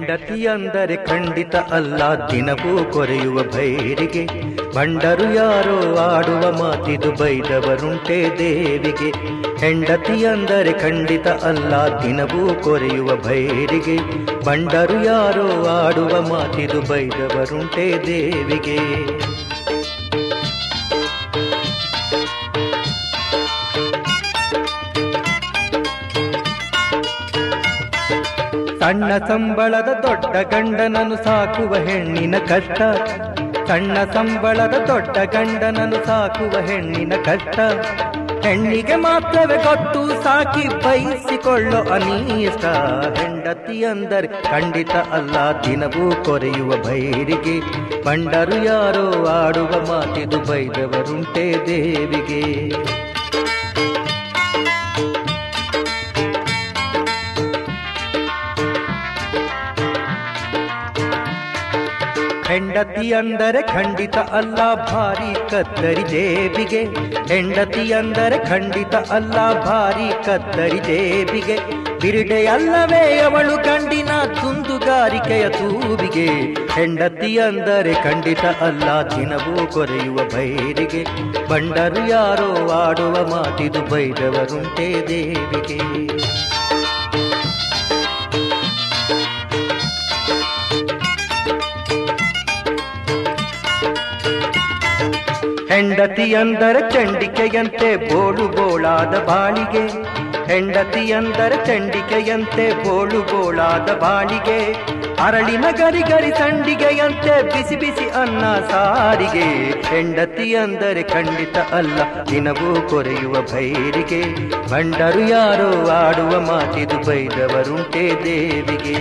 ಹೆಂಡತಿ ಅಂದರೆ ಖಂಡಿತ ಅಲ್ಲ ದಿನವೂ ಕೊರೆಯುವ ಭೈರಿಗೆ ಬಂಡರು ಯಾರೋ ಆಡುವ ಮಾತಿದು ಬೈದವರುಂಟೆ ದೇವಿಗೆ ಹೆಂಡತಿ ಅಂದರೆ ಖಂಡಿತ ಅಲ್ಲ ದಿನವೂ ಕೊರೆಯುವ ಭೈರಿಗೆ ಬಂಡರು ಯಾರೋ ಆಡುವ ಮಾತಿದು ಬೈದವರುಂಟೆ ದೇವಿಗೆ ಸಣ್ಣ ಸಂಬಳದ ದೊಡ್ಡ ಗಂಡನನ್ನು ಸಾಕುವ ಹೆಣ್ಣಿನ ಕಷ್ಟ ಸಣ್ಣ ಸಂಬಳದ ದೊಡ್ಡ ಗಂಡನನ್ನು ಸಾಕುವ ಹೆಣ್ಣಿನ ಕಷ್ಟ ಹೆಣ್ಣಿಗೆ ಮಾತ್ರವೇ ಗೊತ್ತು ಸಾಕಿ ಬಯಸಿಕೊಳ್ಳೋ ಅನೀಷ್ಟ ಹೆಂಡತಿ ಅಂದರೆ ಖಂಡಿತ ಅಲ್ಲ ದಿನವೂ ಕೊರೆಯುವ ಭೈರಿಗೆ ಬಂಡರು ಯಾರೋ ಆಡುವ ಮಾತಿದು ಬೈದವರುಂಟೆ ದೇವಿಗೆ ಹೆಂಡತಿ ಅಂದರೆ ಖಂಡಿತ ಅಲ್ಲ ಭಾರಿ ಕತ್ತರಿ ಜೇಬಿಗೆ ಹೆಂಡತಿ ಅಂದರೆ ಖಂಡಿತ ಅಲ್ಲ ಭಾರಿ ಕತ್ತರಿ ಜೇಬಿಗೆ ಬಿರುಡೆ ಅಲ್ಲವೇ ಅವಳು ಗಂಡಿನ ತುಂದುಗಾರಿಕೆಯ ತೂಬಿಗೆ ಹೆಂಡತಿ ಅಂದರೆ ಖಂಡಿತ ಅಲ್ಲ ದಿನವೂ ಕೊರೆಯುವ ಭೈರಿಗೆ ಬಂಡರು ಯಾರೋ ಆಡುವ ಮಾತಿದು ಬೈದವರುಂಟೆ ದೇವಿಗೆ ಹೆಂಡತಿ ಅಂದರೆ ಚಂಡಿಕೆಯಂತೆ ಬೋಳು ಬೋಳಾದ ಬಾಳಿಗೆ ಹೆಂಡತಿ ಅಂದರೆ ಚಂಡಿಕೆಯಂತೆ ಬೋಳು ಬೋಳಾದ ಬಾಳಿಗೆ ಅರಳಿನ ಗರಿ ಗರಿ ಸಂಡಿಗೆಯಂತೆ ಬಿಸಿ ಬಿಸಿ ಅನ್ನ ಸಾರಿಗೆ ಹೆಂಡತಿ ಅಂದರೆ ಖಂಡಿತ ಅಲ್ಲ ದಿನವೂ ಕೊರೆಯುವ ಭೈರಿಗೆ ಬಂಡರು ಯಾರೋ ಆಡುವ ಮಾತಿದು ಬೈದವರುಂಟೆ ದೇವಿಗೆ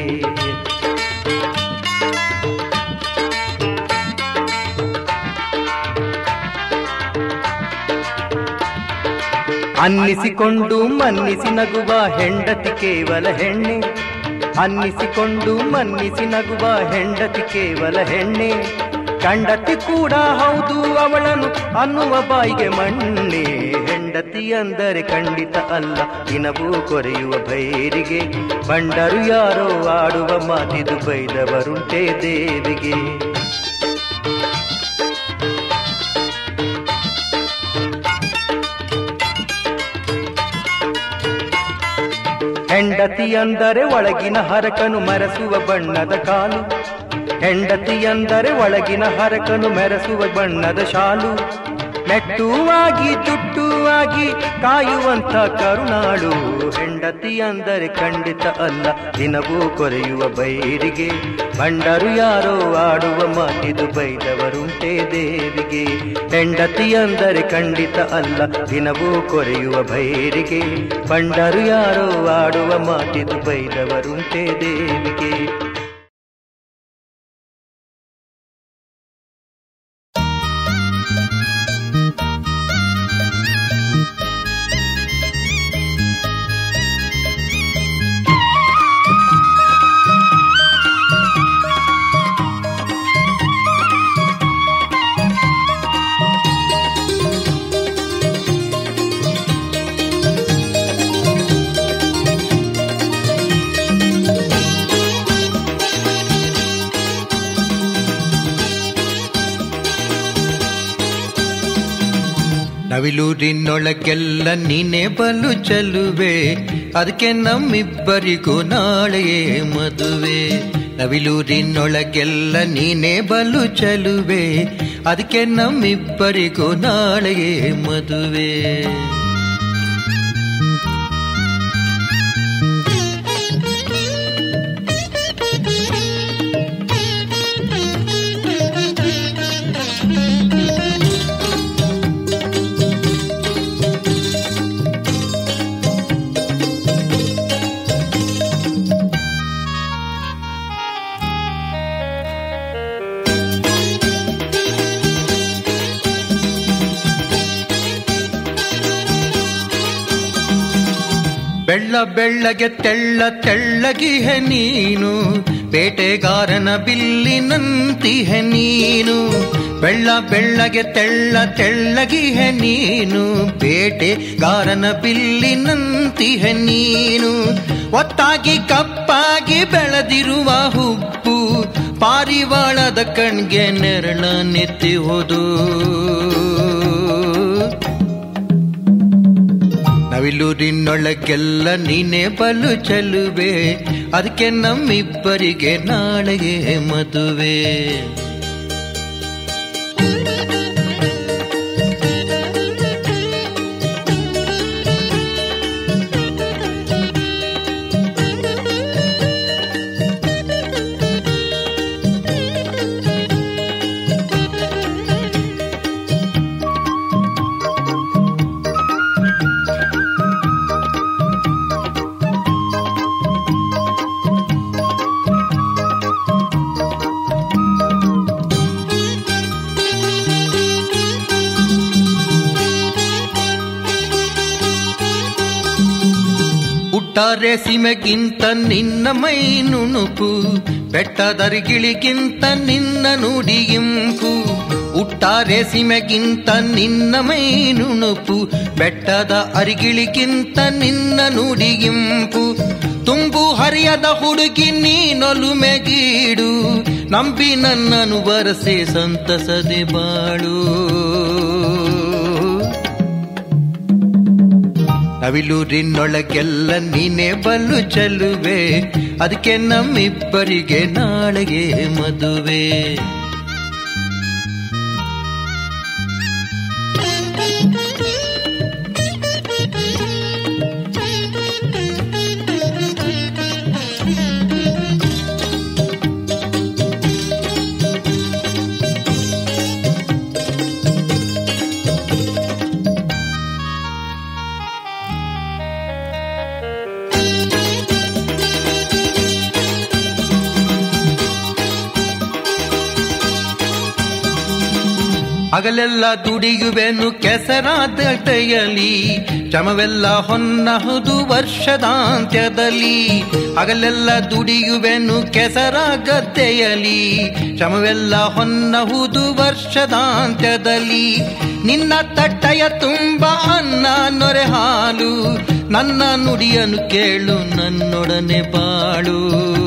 ಅನ್ನಿಸಿಕೊಂಡು ಮನ್ನಿಸಿ ನಗುವ ಹೆಂಡತಿ ಕೇವಲ ಹೆಣ್ಣೆ ಅನ್ನಿಸಿಕೊಂಡು ಮನ್ನಿಸಿ ನಗುವ ಹೆಂಡತಿ ಕೇವಲ ಹೆಣ್ಣೆ ಗಂಡತಿ ಕೂಡ ಹೌದು ಅವಳನ್ನು ಅನ್ನುವ ಬಾಯಿಗೆ ಮಣ್ಣೆ ಹೆಂಡತಿ ಅಂದರೆ ಖಂಡಿತ ಅಲ್ಲ ದಿನವೂ ಕೊರೆಯುವ ಭೈರಿಗೆ ಬಂಡರು ಯಾರೋ ಆಡುವ ಮಾತಿದು ಬೈದವರುಂಟೆ ದೇವಿಗೆ ಹೆಂಡತಿ ಅಂದರೆ ಒಳಗಿನ ಹರಕನು ಮರೆಸುವ ಬಣ್ಣದ ಕಾಲು ಹೆಂಡತಿ ಅಂದರೆ ಒಳಗಿನ ಹರಕನು ಮೆರೆಸುವ ಬಣ್ಣದ ಶಾಲು ನೆಟ್ಟುವಾಗಿ ಜುಟ್ಟುವಾಗಿ ಕಾಯುವಂತ ಕರುಣಾಳು ಹೆಂಡತಿ ಅಂದರೆ ಖಂಡಿತ ಅಲ್ಲ ದಿನವೂ ಕೊರೆಯುವ ಬೈರಿಗೆ ಬಂಡರು ಯಾರೋ ಆಡುವ ಮಾತಿದು ಬೈದವರುಂಟೆ ದೇವಿಗೆ ಹೆಂಡತಿ ಅಂದರೆ ಖಂಡಿತ ಅಲ್ಲ ದಿನವೂ ಕೊರೆಯುವ ಭೈರಿಗೆ ಬಂಡರು ಯಾರೋ ಆಡುವ ಮಾತಿದು ಬೈದವರುಂಟೆ ದೇವಿಗೆ ನವಿಲೂರಿನೊಳಗೆಲ್ಲ ನೀನೆ ಬಲು ಚಲುವೆ ಅದಕ್ಕೆ ನಮ್ಮಿಬ್ಬರಿಗೂ ನಾಳೆಯೇ ಮದುವೆ ನವಿಲೂರಿನೊಳಗೆಲ್ಲ ನೀನೆ ಬಲು ಚಲುವೆ ಅದಕ್ಕೆ ನಮ್ಮಿಬ್ಬರಿಗೂ ನಾಳೆಯೇ ಮದುವೆ ಬೆಳ್ಳ ಬೆಳ್ಳಗೆ ತೆಳ್ಳ ತೆಳ್ಳಗಿಹೆ ನೀನು ಬೇಟೆಗಾರನ ಬಿಲ್ಲಿನಂತಿಹೆ ನೀನು ಬೆಳ್ಳ ಬೆಳ್ಳಗೆ ತೆಳ್ಳ ತೆಳ್ಳಗಿಹೆ ನೀನು ಬೇಟೆಗಾರನ ಬಿಲ್ಲಿನಂತಿಹೆ ನೀನು ಒತ್ತಾಗಿ ಕಪ್ಪಾಗಿ ಬೆಳೆದಿರುವ ಹುಬ್ಬು ಪಾರಿವಾಳದ ಕಣ್ಗೆ ನೆರಳ ನೆತ್ತಿಹುದು ನವಿಲೂರಿನೊಳಗೆಲ್ಲ ನೀನೆ ಬಲು ಚಲುವೆ ಅದಕ್ಕೆ ನಮ್ಮಿಬ್ಬರಿಗೆ ನಾಳೆಗೆ ಮದುವೆ ಹುಟ್ಟಾರೆ ಸೀಮೆಗಿಂತ ನಿನ್ನ ಮೈ ನುಣುಪು ಬೆಟ್ಟದರಿಗಿಳಿಗಿಂತ ನಿನ್ನ ನುಡಿಯಿಂಪು ಹುಟ್ಟಾರೆ ಸೀಮೆಗಿಂತ ನಿನ್ನ ಮೈ ನುಣುಪು ಬೆಟ್ಟದ ಅರಿಗಿಳಿಗಿಂತ ನಿನ್ನ ನುಡಿಯಿಂಪು ತುಂಬು ಹರಿಯದ ಹುಡುಗಿ ನೀನೊಲುಮೆಗೀಡು ನಂಬಿ ನನ್ನನು ಬರಸೆ ಸಂತಸದೆ ಬಾಳು ನವಿಲೂರಿನೊಳಗೆಲ್ಲ ನೀನೆ ಬಲು ಚಲುವೆ ಅದಕ್ಕೆ ನಮ್ಮಿಬ್ಬರಿಗೆ ನಾಳೆಗೆ ಮದುವೆ ಹಗಲೆಲ್ಲ ದುಡಿಯುವೆನು ಕೆಸರಾದ ಕೈಯಲಿ ಶ್ರಮವೆಲ್ಲ ಹೊನ್ನಹುದು ವರ್ಷದಾಂತ್ಯದಲ್ಲಿ ಹಗಲೆಲ್ಲ ದುಡಿಯುವೆನು ಕೆಸರ ಗದ್ದೆಯಲಿ ಶ್ರಮವೆಲ್ಲ ಹೊನ್ನಹುದು ವರ್ಷದಾಂತ್ಯದಲ್ಲಿ ನಿನ್ನ ತಟ್ಟೆಯ ತುಂಬ ಅನ್ನ ನೊರೆ ಹಾಲು ನನ್ನ ನುಡಿಯನ್ನು ಕೇಳು ನನ್ನೊಡನೆ ಬಾಳು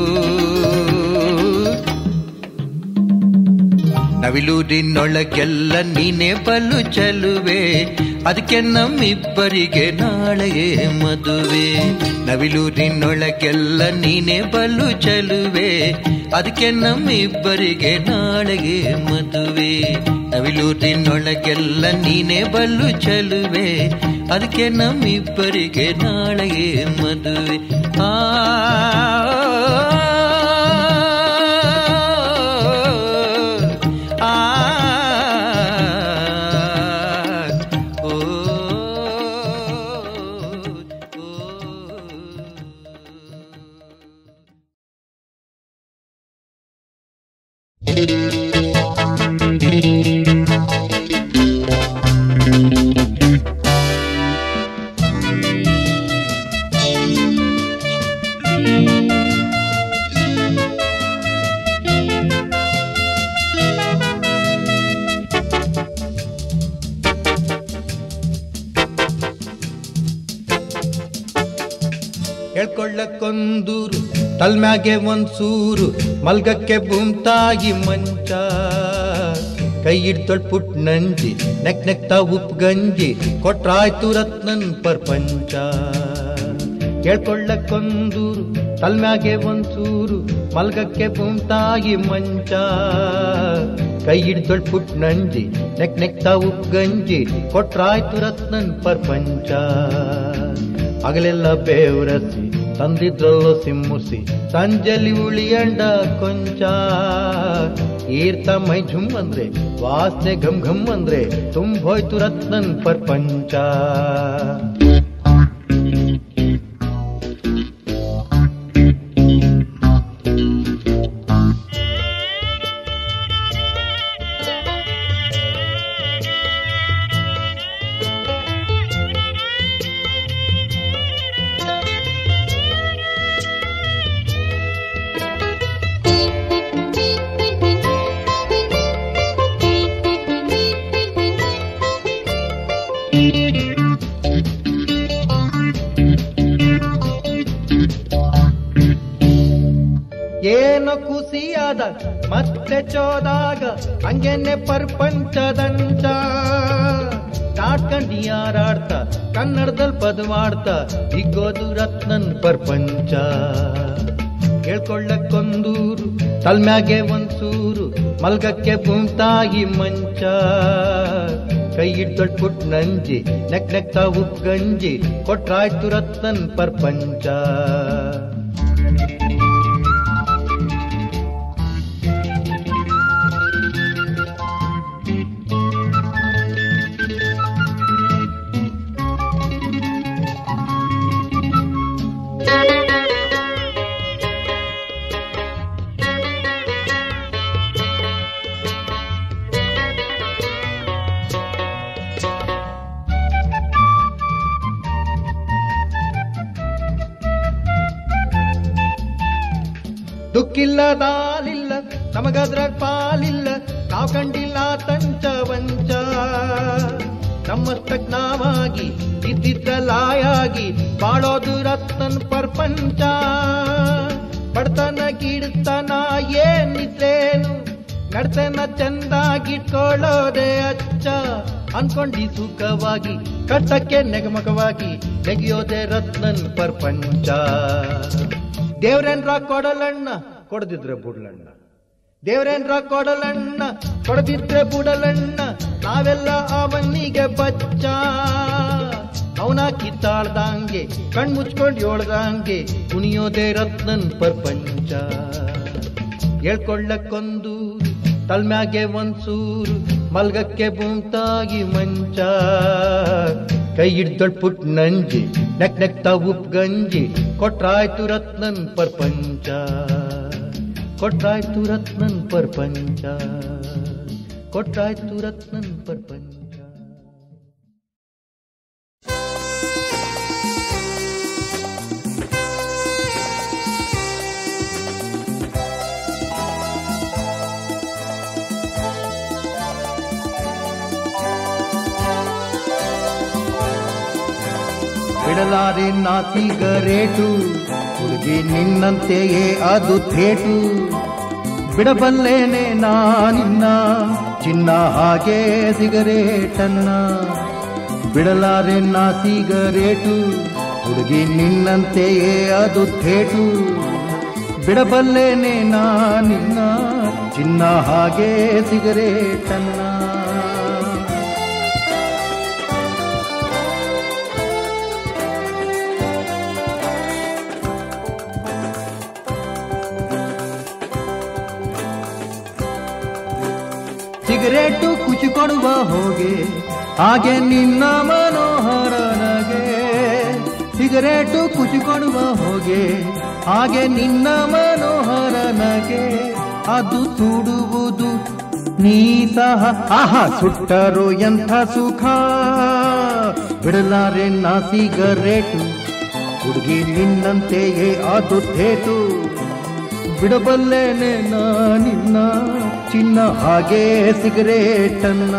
ನವಿಲೂರಿನೊಳಗೆಲ್ಲ ನೀನೆ ಬಲು ಚಲುವೆ ಅದಕ್ಕೆ ನಮ್ಮಿಬ್ಬರಿಗೆ ನಾಳೆಗೆ ಮದುವೆ ನವಿಲೂರಿನೊಳಗೆಲ್ಲ ನೀನೆ ಬಲು ಚಲುವೆ ಅದಕ್ಕೆ ನಮ್ಮಿಬ್ಬರಿಗೆ ನಾಳೆಗೆ ಮದುವೆ ನವಿಲೂರಿನೊಳಗೆಲ್ಲ ನೀನೆ ಬಲು ಚಲುವೆ ಅದಕ್ಕೆ ನಮ್ಮಿಬ್ಬರಿಗೆ ನಾಳೆಗೆ ಮದುವೆ ಆ ಆ ಓ ಹೇಳ್ಕೊಳ್ಳಕ್ಕೊಂದೂರು ತಲ್ಮ್ಯಾಗೆ ಒಂದ್ ಸೂರು ಮಲ್ಗಕ್ಕೆ ಬುಮ್ತಾಗಿ ಮಂಚ ಕೈ ಹಿಡ್ದೊಳ್ ಪುಟ್ ನಂಜಿ ನೆಕ್ ನೆಕ್ತಾ ಉಪ್ ಗಂಜಿ ಕೊಟ್ರಾಯ್ತು ರತ್ನನ್ ಪರ್ಪಂಚ ಹೇಳ್ಕೊಳ್ಳಕ್ಕೊಂದೂರು ತಲ್ಮ್ಯಾಗೆ ಒಂದ್ ಸೂರು ಮಲ್ಗಕ್ಕೆ ಬುಮ್ತಾಗಿ ಮಂಚ ಕೈ ಹಿಡ್ದೊಳ್ ಪುಟ್ ನಂಜಿ ನೆಕ್ ನೆಕ್ತಾ ಉಪ್ ಗಂಜಿ ಕೊಟ್ರಾಯ್ತು ರತ್ನನ್ ಪರ್ಪಂಚ ಹಗಲೆಲ್ಲ ಬೇವ್ರಸಿ ತಂದಿದ್ರಲ್ಲೋ ಸಿಮ್ಮುಸಿ ಸಂಜಲಿ ಉಳಿಯಂಡ ಕೊಂಚ ಈರ್ತ ಮೈ ಝುಮ್ ಅಂದ್ರೆ ವಾಸನೆ ಘಮ್ ಘಮ್ ಅಂದ್ರೆ ತುಂಬೋಯ್ತು ರತ್ನನ್ ಪರ್ಪಂಚ ಗೊತ್ತಿಲ್ಲದ ಮತ್ತೆ ಚೋದಾಗ ಹಂಗೇನೆ ಪರ್ಪಂಚದಂಚ ನಾಟ್ಕಂಡು ಯಾರಾಡ್ತ ಕನ್ನಡದಲ್ಲಿ ಪದವಾಡ್ತ ಇಗೋದು ರತ್ನನ್ ಪರ್ಪಂಚ ಹೇಳ್ಕೊಳ್ಳಕ್ಕೊಂದೂರು ತಲ್ಮ್ಯಾಗೆ ಒಂದ್ಸೂರು ಮಲ್ಗಕ್ಕೆ ಭೂಮ್ತಾಯಿ ಮಂಚ ಕೈ ಹಿಡ್ದೊಳ್ಪುಟ್ ನಂಜಿ ನೆಕ್ ನೆಕ್ತಾ ಉಪ್ಗಂಜಿ ಕೊಟ್ರಾಯ್ತು ರತ್ನನ್ ಪರ್ಪಂಚ ದುಕ್ಕಿಲ್ಲ ದಾಲಿಲ್ಲ ನಮಗದ್ರಾಗ ಪಾಲಿಲ್ಲ ನಾವ್ ಕಂಡಿಲ್ಲ ತಂಚ ವಂಚ ನಮ್ಮಷ್ಟಕ್ ನಾವಾಗಿ ಇದ್ದಿದ್ದ ಲಾಯಾಗಿ ಬಾಳೋದು ರತ್ನನ್ ಪರ್ಪಂಚ ಬಡತನ ಗಿಡತನ ಏನಿದ್ರೇನು ನಡ್ತನ ಚಂದಾಗಿಟ್ಕೊಳ್ಳೋದೇ ಅಚ್ಚ ಅನ್ಕೊಂಡಿ ಸುಖವಾಗಿ ಕಷ್ಟಕ್ಕೆ ನೆಗಮಗವಾಗಿ ನೆಗೆಯೋದೇ ರತ್ನನ್ ಪರ್ಪಂಚ ದೇವ್ರೇನ್ರ ಕೊಡಲಣ್ಣ ಕೊಡದಿದ್ರೆ ಬುಡ್ಲಣ್ಣ ದೇವ್ರೇನ್ರ ಕೊಡಲಣ್ಣ ಕೊಡದಿದ್ರೆ ಬುಡಲಣ್ಣ ನಾವೆಲ್ಲ ಅವನಿಗೆ ಬಚ್ಚ ಅವನ ಕಿತ್ತಾಳ್ದಂಗೆ ಕಣ್ ಮುಚ್ಕೊಂಡು ಏಳ್ದಂಗೆ ಕುಣಿಯೋದೇ ರತ್ನನ್ ಪರ್ಪಂಚ ಹೇಳ್ಕೊಳ್ಳಕ್ಕೊಂದು ತಲ್ಮ್ಯಾಗೆ ಒಂದ್ಸೂರು ಮಲ್ಗಕ್ಕೆ ಬೂಂತಾಗಿ ಮಂಚ ಕೈ ಹಿಡ್ದೊಳ್ಪುಟ್ ನಂಜಿ ನೆಕ್ ನೆಕ್ತಾ ಉಪ್ ಗಂಜಿ ಕೊಟ್ರಾಯ್ತು ರತ್ನನ್ ಪರ್ಪಂಚ ಕೊಟ್ರಾಯ್ತು ರತ್ನನ್ ಪರ್ಪಂಚ ಕೊಟ್ರಾಯ್ತು ರತ್ನನ್ ಪರ್ಪಂಚ ಬಿಡಲಾರೆ ನಾ ಸಿಗರೇಟು ಹುಡುಗಿ ನಿನ್ನಂತೆಯೇ ಅದು ಥೇಟು ಬಿಡಬಲ್ಲೇನೆ ನಾನಿನ್ನ ಚಿನ್ನ ಹಾಗೆ ಸಿಗರೇಟನ್ನ ಬಿಡಲಾರೆ ನಾ ಸಿಗರೇಟು ಹುಡುಗಿ ನಿನ್ನಂತೆಯೇ ಅದು ಥೇಟು ಬಿಡಬಲ್ಲೇನೆ ನಾನಿನ್ನ ಚಿನ್ನ ಹಾಗೆ ಸಿಗರೇಟನ್ನ ಸಿಗರೇಟು ಖುಷಿ ಕೊಡುವ ಹೋಗೆ ಹಾಗೆ ನಿನ್ನ ಮನೋಹರ ನಗೆ ಸಿಗರೇಟು ಖುಷಿ ಕೊಡುವ ಹೋಗೆ ಹಾಗೆ ನಿನ್ನ ಮನೋಹರ ನಗೆ ಅದು ಸುಡುವುದು ನೀ ಸಹ ಆಹಾ ಸುಟ್ಟರು ಎಂಥ ಸುಖ ಬಿಡಲಾರೆ ನಾ ಸಿಗರೇಟು ಹುಡುಗಿ ನಿನ್ನಂತೆಯೇ ಅದು ಥೇಟು ಬಿಡಬಲ್ಲೇನೆ ನಿನ್ನ ಚಿನ್ನ ಹಾಗೆ ಸಿಗರೇಟನ್ನ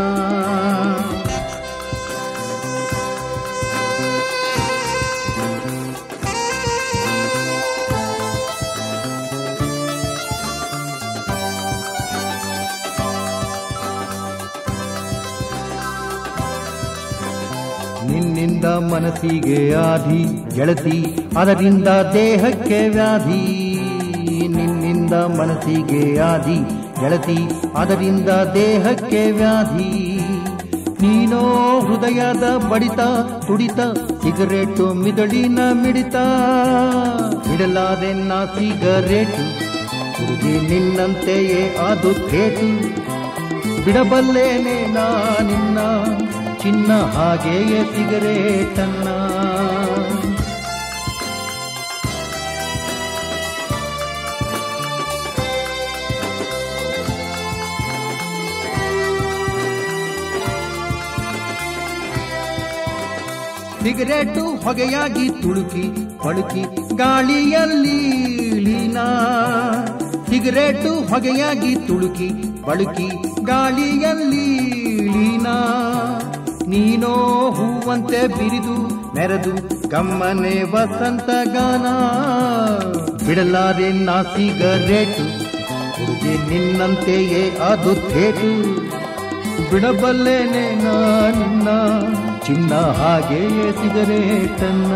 ನಿನ್ನಿಂದ ಮನಸ್ಸಿಗೆ ಆಧಿ ಗೆಳತಿ ಅದರಿಂದ ದೇಹಕ್ಕೆ ವ್ಯಾಧಿ ನಿನ್ನಿಂದ ಮನಸ್ಸಿಗೆ ಆದಿ ಗೆಳತಿ ಅದರಿಂದ ದೇಹಕ್ಕೆ ವ್ಯಾಧಿ ನೀನೋ ಹೃದಯದ ಬಡಿತ ತುಡಿತ ಸಿಗರೇಟು ಮಿದಳಿನ ಮಿಡಿತ ಬಿಡಲಾದೆನ್ನ ಸಿಗರೇಟು ಹುಡುಗಿ ನಿನ್ನಂತೆಯೇ ಅದು ಥೇಟು ಬಿಡಬಲ್ಲೇನೆ ನಾ ನಿನ್ನ ಚಿನ್ನ ಹಾಗೆಯೇ ಸಿಗರೇಟನ್ನ ಸಿಗರೇಟು ಹೊಗೆಯಾಗಿ ತುಳುಕಿ ಪಳುಕಿ ಗಾಳಿಯಲ್ಲಿ ಲೀನ ಸಿಗರೇಟು ಹೊಗೆಯಾಗಿ ತುಳುಕಿ ಬಳುಕಿ ಗಾಳಿಯಲ್ಲಿ ಲೀನ ನೀನೋ ಹೂವಂತೆ ಬಿರಿದು ಮೆರೆದು ಗಮ್ಮನೆ ವಸಂತ ಗಾನ ಬಿಡಲಾರೆ ನಾ ಸಿಗರೇಟು ಹುಡುಗಿ ಹುಡುಗಿ ನಿನ್ನಂತೆಯೇ ಅದು ಥೇಟು ಬಿಡಬಲ್ಲೇನೆ ನಾನಿನ್ನ ಚಿನ್ನ ಹಾಗೆಯೇ ಸಿಗರೇಟನ್ನ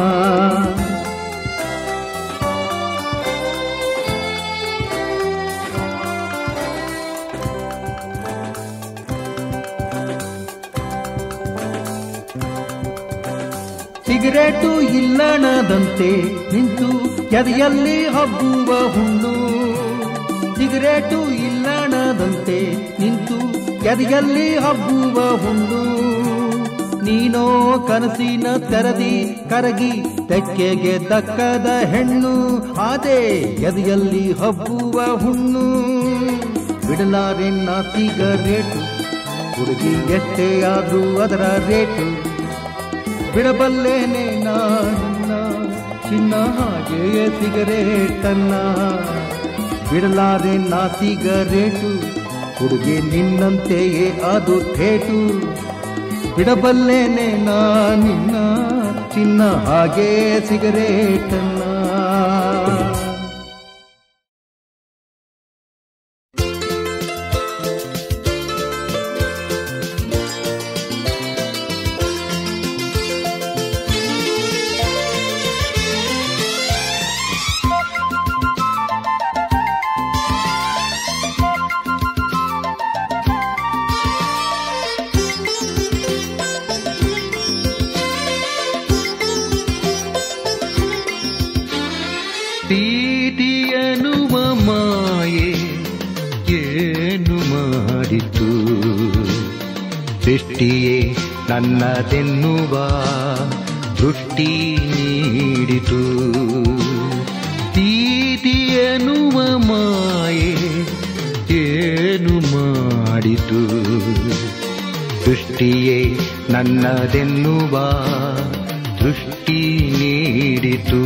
ಸಿಗರೇಟು ಇಲ್ಲಣದಂತೆ ನಿಂತು ಎದೆಯಲ್ಲಿ ಹಬ್ಬುವ ಹುಣ್ಣು ಸಿಗರೇಟು ಇಲ್ಲಣದಂತೆ ನಿಂತು ಎದೆಯಲ್ಲಿ ಹಬ್ಬುವ ಹುಣ್ಣು ನೀನೋ ಕನಸಿನ ತೆರದಿ ಕರಗಿ ತೆಕ್ಕೆಗೆ ದಕ್ಕದ ಹೆಣ್ಣು ಆದೆ ಎದೆಯಲ್ಲಿ ಹಬ್ಬುವ ಹುಣ್ಣು ಬಿಡಲಾರೆನ್ನ ಸಿಗರೇಟು ಹುಡುಗಿ ಎಷ್ಟೇ ಆದ್ರೂ ಅದರ ರೇಟು ಬಿಡಬಲ್ಲೇನೆ ನಾನನ್ನ ಚಿನ್ನ ಹಾಗೆಯೇ ಸಿಗರೇಟನ್ನ ಬಿಡಲಾರೆ ನಾ ಸಿಗರೇಟು ಹುಡುಗಿ ನಿನ್ನಂತೆಯೇ ಅದು ಥೇಟು ಬಿಡಬಲ್ಲೇನೆ ನಾನಿನ್ನ ಚಿನ್ನ ಹಾಗೆ ಸಿಗರೇಟನ್ನ ಪ್ರೀತಿಯನುವ ಮಾಯೆ ಏನು ಮಾಡಿತು ಸೃಷ್ಟಿಯೇ ನನ್ನದೆನ್ನುವ ದೃಷ್ಟಿ ನೀಡಿತು ಪ್ರೀತಿಯನುವ ಮಾಯೆ ಏನು ಮಾಡಿತು ಸೃಷ್ಟಿಯೇ ನನ್ನದೆನ್ನುವ ದೃಷ್ಟಿ ನೀಡಿತು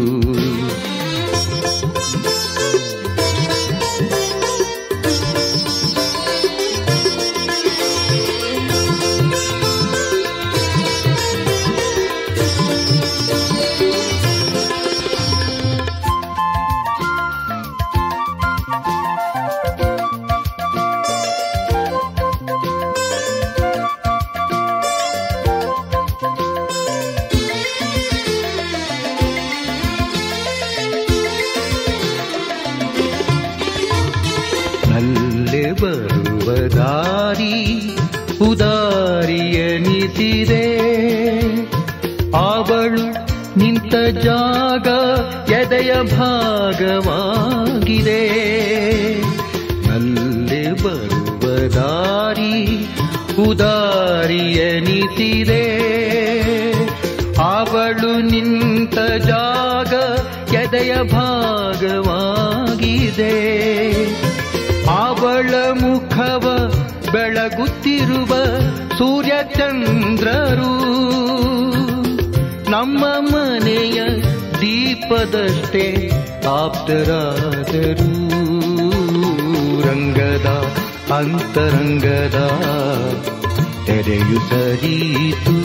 ನಲ್ಲೆ ಬರುವ ದಾರಿ ಉದಾರಿಯನಿಸಿದೆ ಅವಳು ನಿಂತ ಜಾಗ ಎದೆಯ ಭಾಗವಾಗಿದೆ ನಲ್ಲೆ ಬರುವ ದಾರಿ ಉದಾರಿಯನಿಸಿದೆ ಅವಳು ನಿಂತ ಜಾಗ ಎದೆಯ ಭಾಗವಾಗಿದೆ ಅವಳ ಮುಖವ ಬೆಳಗುತ್ತಿರುವ ಸೂರ್ಯಚಂದ್ರರು ನಮ್ಮ ಮನೆಯ ದೀಪದಷ್ಟೇ ಆಪ್ತರಾದರು ರಂಗದ ಅಂತರಂಗದ ತೆರೆಯು ಸರಿತು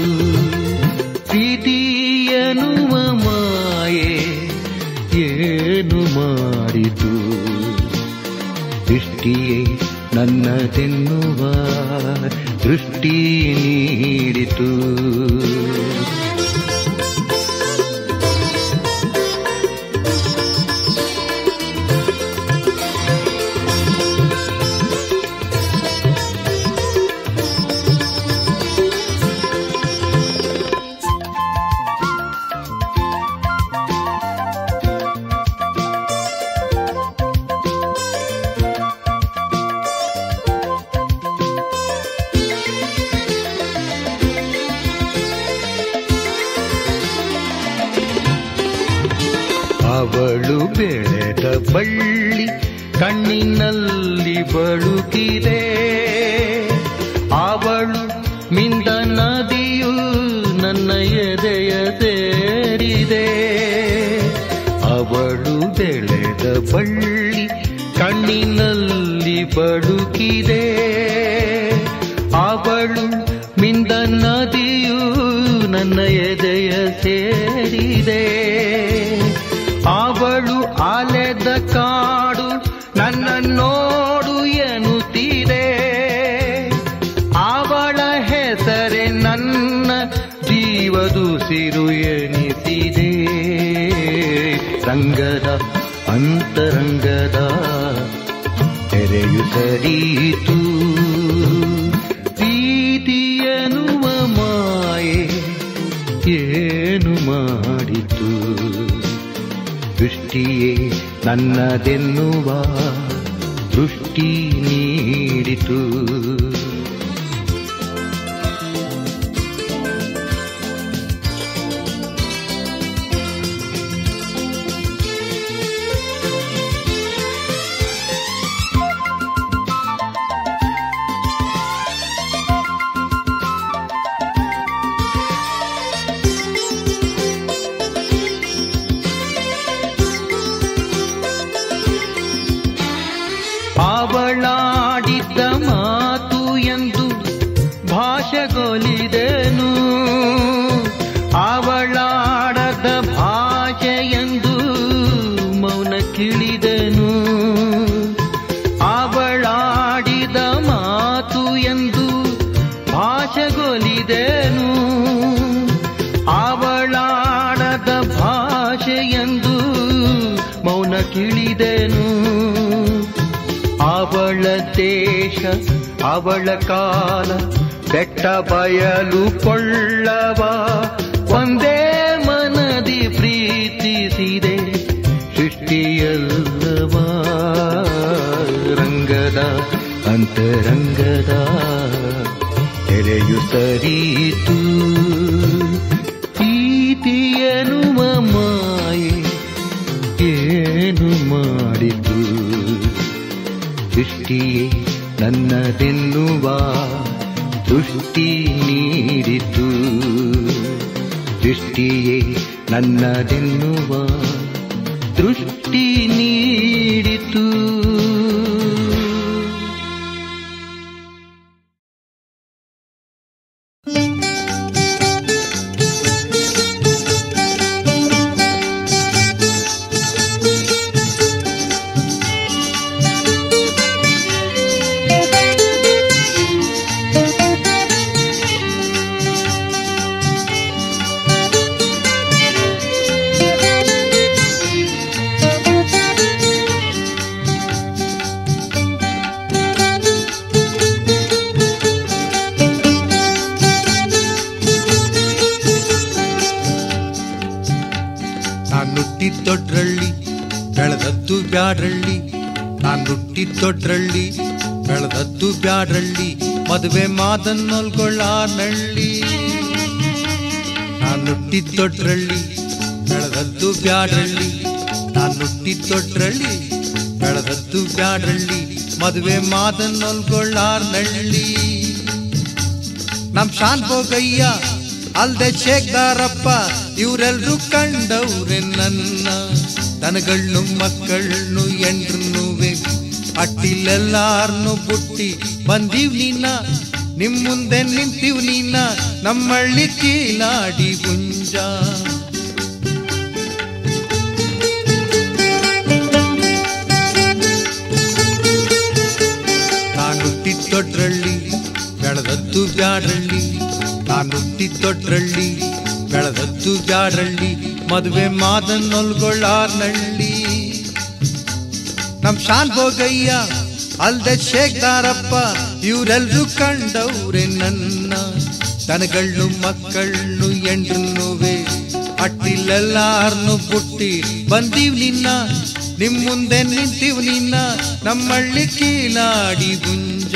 ಪ್ರೀತಿಯನುವ ಮಾಯೆ ಏನು ಮಾಡಿತು ದೃಷ್ಟಿಯೇ ನನ್ನದೆನ್ನುವ ದೃಷ್ಟಿ ನೀಡಿತು ಅವಳು ಬೆಳೆದ ಬಳ್ಳಿ ಕಣ್ಣಿನಲ್ಲಿ ಬಳುಕಿದೆ ಅವಳು ಮಿಂದ ನದಿಯು ನನ್ನ ಎದೆಯ ಸೇರಿದೆ ಅವಳು ಬೆಳೆದ ಬಳ್ಳಿ ಕಣ್ಣಿನಲ್ಲಿ ಬಳುಕಿದೆ ಅವಳು ಮಿಂದ ನದಿಯು ನನ್ನ ಎದೆಯ ಸೇರಿದೆ ಅವಳು ಅಲೆದ ಕಾಡು ನನ್ನ ನೋಡು ಎನ್ನುತ್ತೀರೆ ಅವಳ ಹೆಸರೇ ನನ್ನ ಜೀವದುಸಿರು ಎನಿಸಿದೆ ರಂಗದ ಅಂತರಂಗದ ತೆರೆಯು ಸರಿಯಿತು ಪ್ರೀತಿಯನುವ ಮಾಯೆ ಏನು ಮಾಡಿತು ದೃಷ್ಟಿಯೇ ನನ್ನದೆನ್ನುವ ದೃಷ್ಟಿ ನೀಡಿತು ಅವಳಾಡಿದ್ದ ಮಾತು ಎಂದು ಭಾಷೆಗೊಲಿದೆನು ಅವಳಾಡದ ಭಾಷೆ ಎಂದು ಮೌನ ಕಿಳಿದೆನು ಅವಳಾಡಿದ ಮಾತು ಎಂದು ಭಾಷೆಗೊಲಿದೆನು ಅವಳಾಡದ ಭಾಷೆ ಎಂದು ಮೌನ ಕಿಳಿದೆನು ಅವಳ ದೇಶ ಅವಳ ಕಾಲ ಬೆಟ್ಟ ಬಯಲು ಕೊಳ್ಳವ ಒಂದೇ ಮನದಿ ಪ್ರೀತಿಸಿದೆ ಸೃಷ್ಟಿಯಲ್ಲವ ರಂಗದ ಅಂತರಂಗದ ತೆರೆಯು ಸರಿಯಿತು ಪ್ರೀತಿಯನುವ ಮಾಯೆ ಏನು ಮಾಡಿತು ದೃಷ್ಟಿಯೇ ನನ್ನದೆನ್ನುವ ದೃಷ್ಟಿ ನೀಡಿತು ದೃಷ್ಟಿಯೇ ನನ್ನದೆನ್ನುವ ದೃಷ್ಟಿ ನೀಡಿತು ನಾನ್ ಹುಟ್ಟಿದ್ದೊಡ್ರಳ್ಳಿ ಬೆಳೆದದ್ದು ಬ್ಯಾಡ್ರಳ್ಳಿ ನಾನ್ ಹುಟ್ಟಿದ್ದೊಡ್ರಳ್ಳಿ ಬೆಳೆದದ್ದು ಬ್ಯಾಡ್ರಳ್ಳಿ ಮದುವೆ ಮಾದನ್ನೊಲ್ಗೊಳ್ಳಾರ್ನಳ್ಳಿ ನಾನ್ ಹುಟ್ಟಿದ್ದೊಡ್ರಳ್ಳಿ ಬೆಳೆದದ್ದು ಬ್ಯಾಡ್ರಳ್ಳಿ ನಾನ್ ಹುಟ್ಟಿದ್ದೊಡ್ರಳ್ಳಿ ಬೆಳೆದದ್ದು ಬ್ಯಾಡ್ರಳ್ಳಿ ಮದುವೆ ಮಾದನ್ನೊಲ್ಗೊಳ್ಳಾರ್ನಳ್ಳಿ ನಮ್ ಶಾನ್ ಭೋಗಯ್ಯ ಅಲ್ದೆ ಶೇಖರಪ್ಪ ಇವರೆಲ್ರು ಕಂಡವ್ರೆ ನನ್ನ ದನಗಳ್ನು ಮಕ್ಕಳ್ನು ಎಂಡ್ರನ್ನುವೆ ಅಟ್ಟಿಲೆಲ್ಲಾರ್ನು ಬುಟ್ಟಿ ಬಂದೀವ್ ನೀನ ನಿಮ್ ಮುಂದೆ ನಿಂತೀವ್ ನೀನ ನಮ್ಮಳ್ಳಿ ಕೀಲಾಡಿ ಗುಂಜ ನಾನು ಹುಟ್ಟಿದ್ದೊಡ್ರಳ್ಳಿ ಬೆಳೆದದ್ದು ಬ್ಯಾಡ್ರಳ್ಳಿ ನಾನು ಹುಟ್ಟಿದ್ದೊಡ್ರಳ್ಳಿ ಬೆಳೆದದ್ದು ಬ್ಯಾಡ್ರಳ್ಳಿ ಮದುವೆ ಮಾದನ್ನೊಲ್ಗೊಳ್ಳಾರ್ನಳ್ಳಿ ನಮ್ ಶಾನ್ ಭೋಗಯ್ಯ ಅಲ್ದೆ ಶೇಖರಪ್ಪ ಇವರೆಲ್ರು ಕಂಡವ್ರೆ ನನ್ನ ದನಗಳ್ನು ಮಕ್ಕಳ್ನು ಎಂಡ್ರನ್ನುವೆ ಅಟ್ಟಿಲೆಲ್ಲಾರ್ನು ಬುಟ್ಟಿ ಬಂದೀವ್ ನಿನ್ನ ನಿಮ್ ಮುಂದೆ ನಿಂತೀವ್ ನಿನ್ನ ನಮ್ಮಳ್ಳಿ ಕೀಲಾಡಿ ಗುಂಜ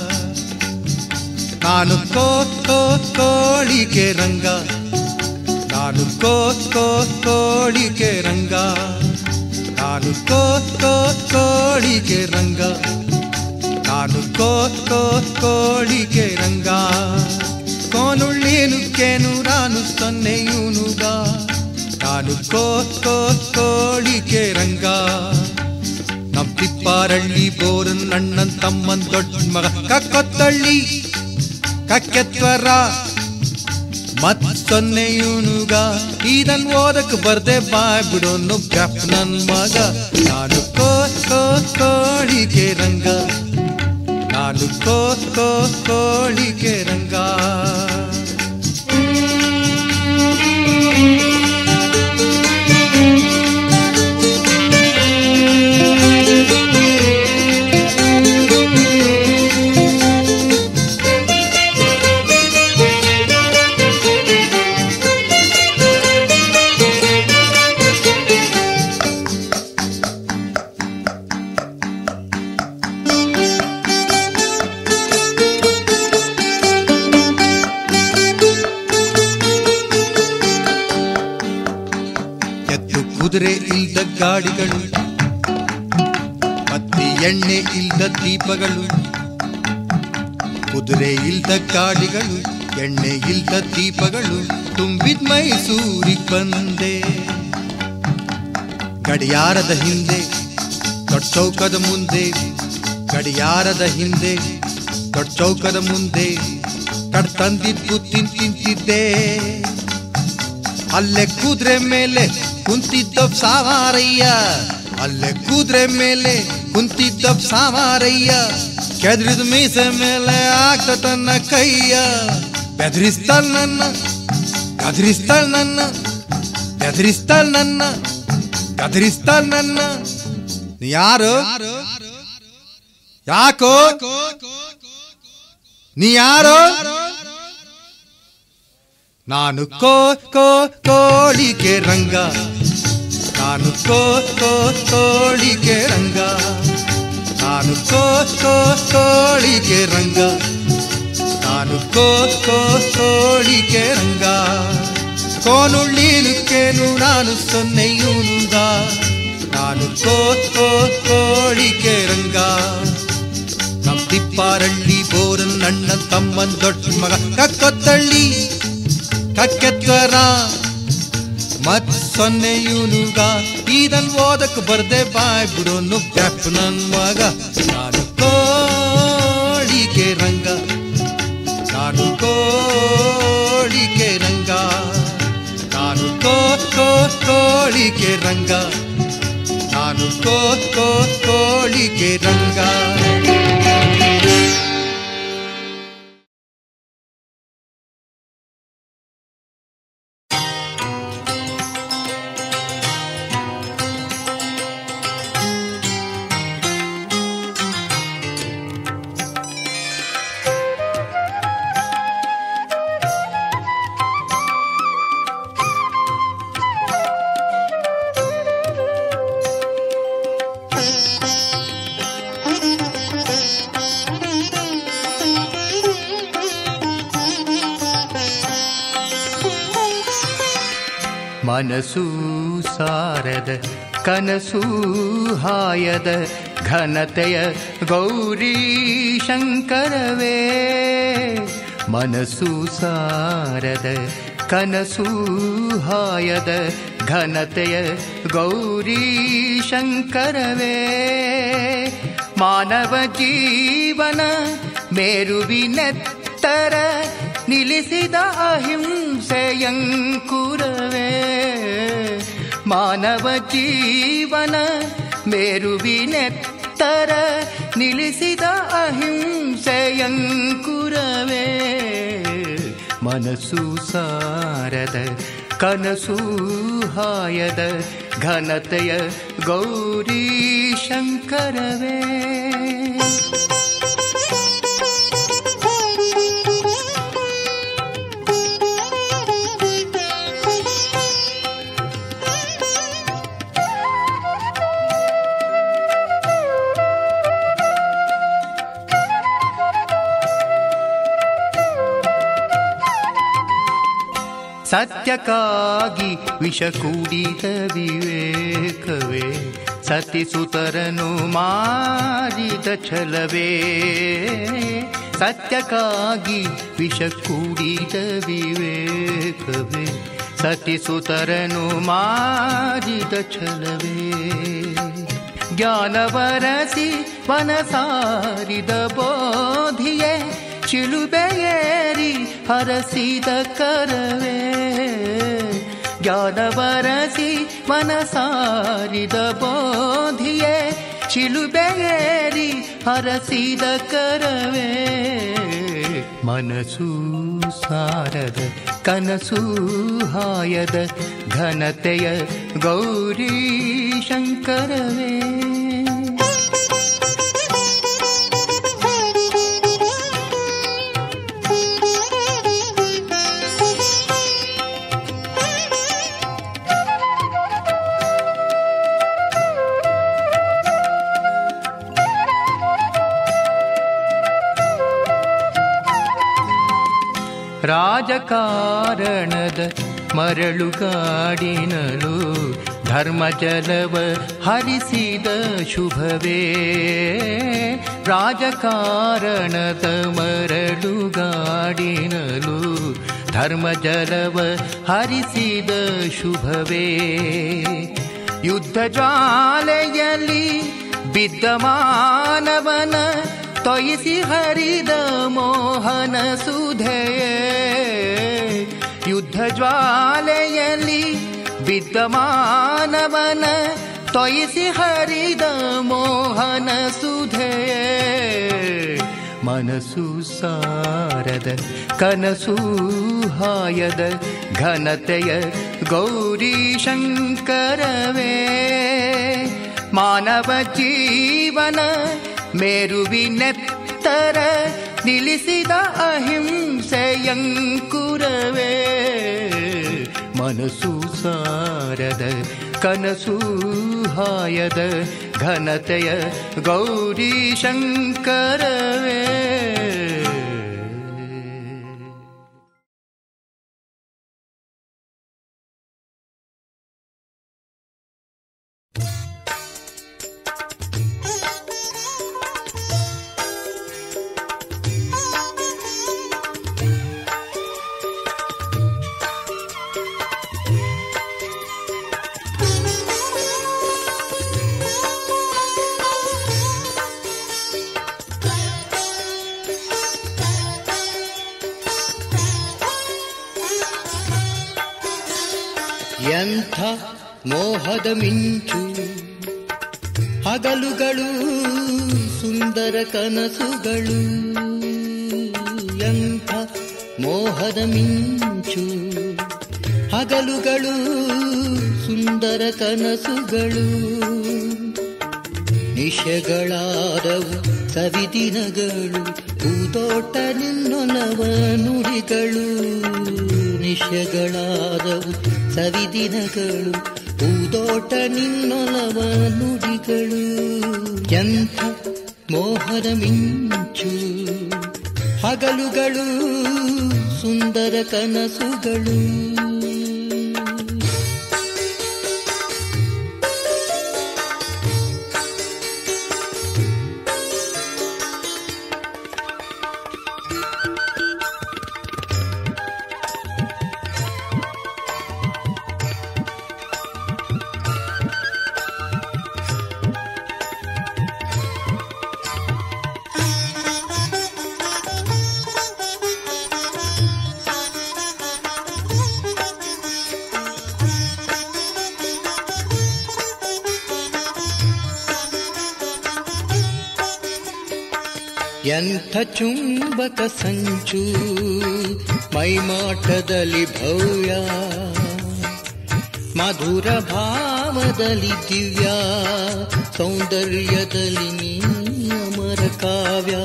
ನಾನು ಕೋ ಕೋ ಕೋಳಿಗೆ ರಂಗ ನಾನು ಕೋ ಕೋ ಕೋಳಿಗೆ ರಂಗ ನಾನು ಕೋ ಕೋ ಕೋಳಿಗೆ ರಂಗ ನಾನು ಕೋ ಕೋ ಕೋಳಿಗೆ ರಂಗ ಕೋನುಳ್ಳೇನು ಕೇನು ನಾನು ಸೊನ್ನೆಯೂನುಗ ನಾನು ಕೋ ಕೋ ಕೋಳಿಗೆ ರಂಗ ನಮ್ ತಿಪ್ಪಾರಳ್ಳಿ ಬೋರನ್ ಅಣ್ಣನ್ ತಮ್ಮನ್ ದೊಡ್ಡ ಮಗ ಕಕ್ಕೊತ್ತಳ್ಳಿ ಕಕ್ಕೆತ್ವರ ಮತ್ ಸೊನ್ನೆಯುನುಗ ಇದನ್ ಓದಕ್ ಬರ್ದೆ ಬಾಯ್ ಬಿಡೋನು ಗ್ಯಾಪ್ ನನ್ ಮಗ ನಾನು ಕೋ ಕೋ ಕೋಳಿಗೆ ರಂಗ ನಾನು ಕೋ ಕೋ ಕೋಳಿಗೆ ರಂಗ ಎತ್ತು ಕುದುರೆ ಇಲ್ದ ಗಾಡಿಗಳು ಮತ್ತೆ ಎಣ್ಣೆ ಇಲ್ದ ದೀಪಗಳು ಕುದುರೆ ಇಲ್ದ ಗಾಡಿಗಳು ಎಣ್ಣೆ ಇಲ್ದ ದೀಪಗಳು ತುಂಬಿದ ಮೈಸೂರಿಗೆ ಬಂದೆ ಗಡಿಯಾರದ ಹಿಂದೆ ದೊಡ್ಡ ಚೌಕದ ಮುಂದೆ ಗಡಿಯಾರದ ಹಿಂದೆ ದೊಡ್ಡ ಚೌಕದ ಮುಂದೆ ಕಡ್ ತಂದಿದ್ದು ತಿನ್ ತಿಂತಿದ್ದೆ ಅಲ್ಲೇ ಕುದುರೆ ಮೇಲೆ ಕುಂತಿದ್ದ ಸಾವಾರಯ್ಯ ಅಲ್ಲೇ ಕುದುರೆ ಮೇಲೆ ಕುಂತಿದ್ದ ಸಾವಾರಯ್ಯ ಕೆದ್ರಿದ ಮೀಸೆ ಮೇಲೆ ಆಗ್ತ ತನ್ನ ಕೈಯ ಬೆದರಿಸ್ತಾಳ ನನ್ನ ಗದರಿಸ್ತಾಳ ನನ್ನ ಬೆದರಿಸ್ತಾಳ ನನ್ನ ಗದರಿಸ್ತಾಳ ನನ್ನ ನೀ ಯಾರು ಯಾಕೋ ನೀ ಯಾರು ನಾನು ಕೋ ಕೋ ಕೋಳಿಗೆ ರಂಗ ನಾನು ಕೋ ಕೋ ಕೋಳಿಗೆ ರಂಗ ನಾನು ಕೋ ಕೋ ಕೋಳಿಗೆ ರಂಗ ನಾನು ಕೋ ಕೋ ಕೋಳಿಗೆ ರಂಗ ಕೋನುಳ್ಳೀನುಕ್ಕೇನು ನಾನು ಸೊನ್ನೆಯೂನುಗ ನಾನು ಕೋ ಕೋ ಕೋಳಿಗೆ ರಂಗ ನಮ್ ತಿಪ್ಪಾರಳ್ಳಿ ಬೋರನ್ ಅಣ್ಣ ತಮ್ಮನ್ ದೊಡ್ಡ ಮಗ ಕಕ್ಕೊತ್ತಳ್ಳಿ ಕಕ್ಕೆತ್ತರ ಮತ್ ಸೊನ್ನೆಯೂನುಗ ಇದನ್ ಓದಕ್ ಬರ್ದೆ ಬಾಯ್ ಬಿಡೋನು ಬ್ಯಾಪ್ ನನ್ ಮಗ ನಾನು ಕೋಳಿಗೆ ರಂಗ ನಾನು ಕೋಳಿಗೆ ರಂಗ ನಾನು ಕೋ ಕೋ ಕೋಳಿಗೆ ರಂಗ ನಾನು ಕೋ ಕೋ ಕೋಳಿಗೆ ರಂಗ ಮನಸ್ಸೂ ಸಾರದ ಕನಸೂ ಹಾಯದ ಘನತೆಯ ಗೌರಿ ಶಂಕರವೇ ಮನಸ್ಸು ಸಾರದ ಕನಸೂ ಹಾಯದ ಘನತೆಯ ಗೌರಿ ಶಂಕರವೇ ಮಾನವ ಜೀವನ ಮೇರುವಿನೆತ್ತರ ನಿಲ್ಲಿಸಿದ ಅಹಿಂಸೆಯಂಕುರವೇ ಮಾನವ ಜೀವನ ಮೇರುವಿನೆತ್ತರ ನಿಲ್ಲಿಸಿದ ಅಹಿಂಸೆಯಂಕುರವೇ ಮನಸ್ಸು ಸಾರದ ಕನಸು ಹಾಯದ ಘನತೆಯ ಗೌರಿ ಶಂಕರವೇ ಸತ್ಯಕ್ಕಾಗಿ ವಿಷ ಕೂಡಿದ ವಿವೇಕವೇ ಸತಿಸುತರನು ಮಾರಿದ ಛಲವೇ ಸತ್ಯಕ್ಕಾಗಿ ವಿಷ ಕೂಡಿದ ವಿವೇಕವೇ ಸತಿಸುತರನು ಮಾರಿದ ಛಲವೇ ಜ್ಞಾನವರಸಿ ವನಸಾರಿದ ಬೋಧಿಯೇ ಶಿಲುಬೆಯೇರಿ ಹರಸಿದ ಕರವೇ ಜ್ಞಾನ ಬರಸಿ ಮನಸಾರಿದ ಬೋಧಿಯೇ ಶಿಲುಬೆಯೇರಿ ಹರಸಿದ ಕರವೇ ಮನಸ್ಸು ಸಾರದ ಕನಸು ಹಾಯದ ಘನತೆಯ ಗೌರಿ ಶಂಕರವೇ ರಾಜಕಾರಣದ ಮರಳುಗಾಡಿನಲು ಧರ್ಮಜಲವ ಹರಿಸಿದ ಶುಭವೇ ರಾಜಕಾರಣದ ಮರಳುಗಾಡಿನಲು ಧರ್ಮಜಲವ ಹರಿಸಿದ ಶುಭವೇ ಯುದ್ಧ ಜ್ವಾಲೆಯಲ್ಲಿ ಬಿದ್ದ ಮಾನವನ ತೊಯಿಸಿ ಹರಿದ ಮೋಹನ ಸುಧೆಯೇ ಯುದ್ಧ ಜ್ವಾಲೆಯಲ್ಲಿ ಬಿದ್ದ ಮಾನವನ ತೊಯಿಸಿ ಹರಿದ ಮೋಹನ ಸುಧೆಯೇ ಮನಸ್ಸು ಸಾರದ ಕನಸು ಹಾಯದ ಘನತೆಯ ಗೌರಿ ಶಂಕರವೇ ಮಾನವ ಜೀವನ ಮೇರುವಿನೆತ್ತರ ನಿಲ್ಲಿಸಿದ ಅಹಿಂಸೆಯಂಕುರವೇ ಮನಸ್ಸು ಸಾರದ ಕನಸು ಹಾಯದ ಘನತೆಯ ಗೌರಿ ಶಂಕರವೇ ಎಂಥ ಮೋಹದ ಮಿಂಚು ಹಗಲುಗಳು ಸುಂದರ ಕನಸುಗಳು ಎಂಥ ಮೋಹದ ಮಿಂಚು ಹಗಲುಗಳು ಸುಂದರ ಕನಸುಗಳು ನಿಶಗಳಾದವು ಸವಿದಿನಗಳು ಹೂದೋಟ ನಿನ್ನೊಲವ ನುಡಿಗಳು ನಿಶಗಳಾದವು ಸವಿದಿನಗಳು ಹೂದೋಟ ನಿನ್ನೊಲವ ನುಡಿಗಳು ಎಂಥ ಮೋಹದ ಮಿಂಚು ಹಗಲುಗಳು ಸುಂದರ ಕನಸುಗಳು ಎಂಥ ಚುಂಬಕ ಸಂಚು ಮೈಮಾಟದಲ್ಲಿ ಭವ್ಯ ಮಧುರ ಭಾವದಲ್ಲಿ ದಿವ್ಯ ಸೌಂದರ್ಯದಲ್ಲಿ ನೀ ಅಮರ ಕಾವ್ಯ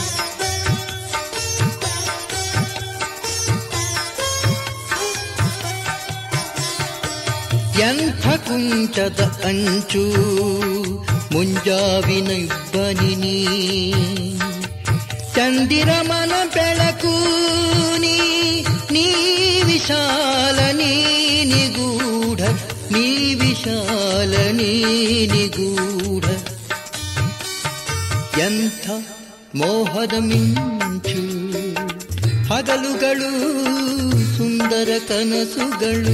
ಎಂಥ ಕುಂಚದ ಅಂಚು ಮುಂಜಾವಿನ ಇಬ್ಬನಿ ಚಂದಿರಮನ ಬೆಳಕು ನೀ ನೀ ವಿಶಾಲ ನೀ ನಿಗೂಢ ನೀ ವಿಶಾಲ ನೀ ನಿಗೂಢ ಎಂಥ ಮೋಹದ ಮಿಂಚು ಹಗಲುಗಳು ಸುಂದರ ಕನಸುಗಳು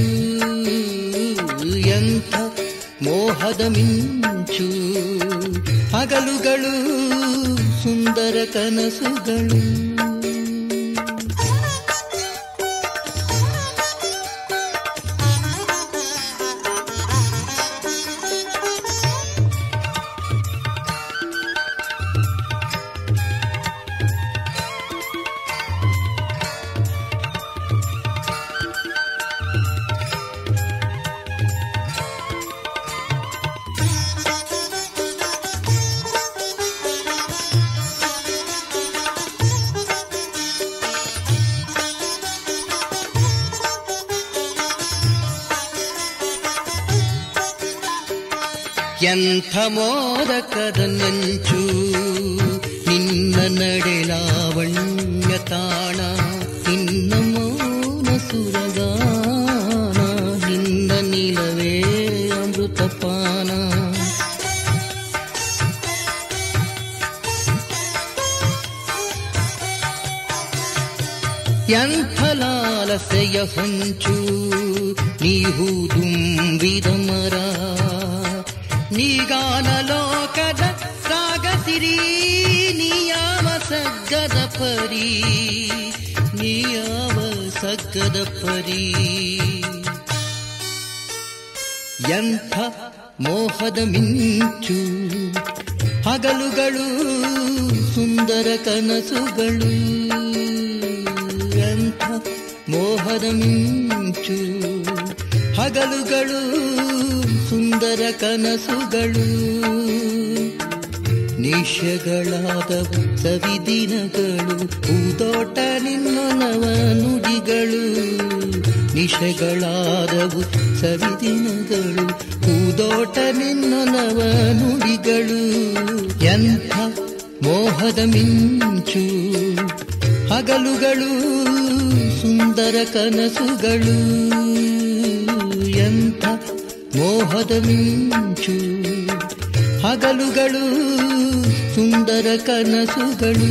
ಎಂಥ ಮೋಹದ ಮಿಂಚು ಹಗಲುಗಳು ಸುಂದರ ಕನಸುಗಳು ಎಂಥ ಮೋದಕದ ನಂಚು ನಿನ್ನ ನಡೆಲಾವಣ್ಯ ತಾಣ ನಿನ್ನ ಮೌನ ಸುರಗಾನ ನಿನ್ನ ನಿಲವೇ ಅಮೃತಪಾನ ಎಂಥ ಲಾಲಸೆಯ ಹೊಂಚು ನೀವು ದುಂಬಿದ ಮರ ನೀಗಾನ ಲೋಕದ ಸಾಗಸಿರಿ ನಿಯಾವ ಸಗ್ಗದ ಪರಿ ನಿಯಾವ ಸಗ್ಗದ ಪರಿ ಎಂಥ ಮೋಹದ ಮಿಂಚು ಹಗಲುಗಳು ಸುಂದರ ಕನಸುಗಳು ಎಂಥ ಮೋಹದ ಮಿಂಚು ಹಗಲುಗಳು ಸುಂದರ ಕನಸುಗಳು ನಿಶಗಳಾದವು ಸವಿದಿನಗಳು ಹೂದೋಟ ನಿನ್ನೊನವ ನುಡಿಗಳು ನಿಶಗಳಾದವು ಸವಿದಿನಗಳು ಹೂದೋಟ ನಿನ್ನೊನವ ನುಡಿಗಳು ಎಂಥ ಮೋಹದ ಮಿಂಚು ಹಗಲುಗಳು ಸುಂದರ ಕನಸುಗಳು ಎಂಥ ಮೋಹದ ಮಿಂಚು ಹಗಲುಗಳು ಸುಂದರ ಕನಸುಗಳು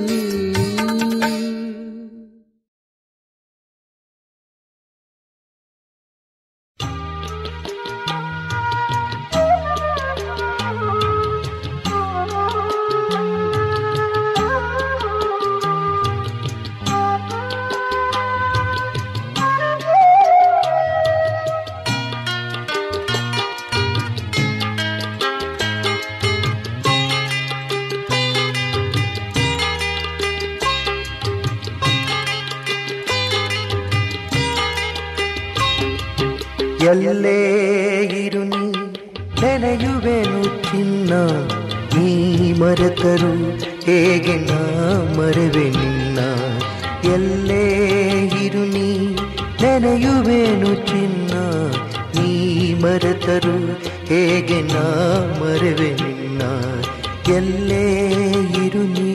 ಎಲ್ಲೇ ಇರು ನೀ ನೆನೆಯುವೆನು ಚಿನ್ನ ನೀ ಮರೆತರು ಹೇಗೆ ನಾ ಮರೆವೆ ನಿನ್ನ ಎಲ್ಲೇ ಇರು ನೀ ನೆನೆಯುವೆನು ಚಿನ್ನ ನೀ ಮರೆತರು ಹೇಗೆ ನಾ ಮರೆವೆ ನಿನ್ನ ಎಲ್ಲೇ ಇರು ನೀ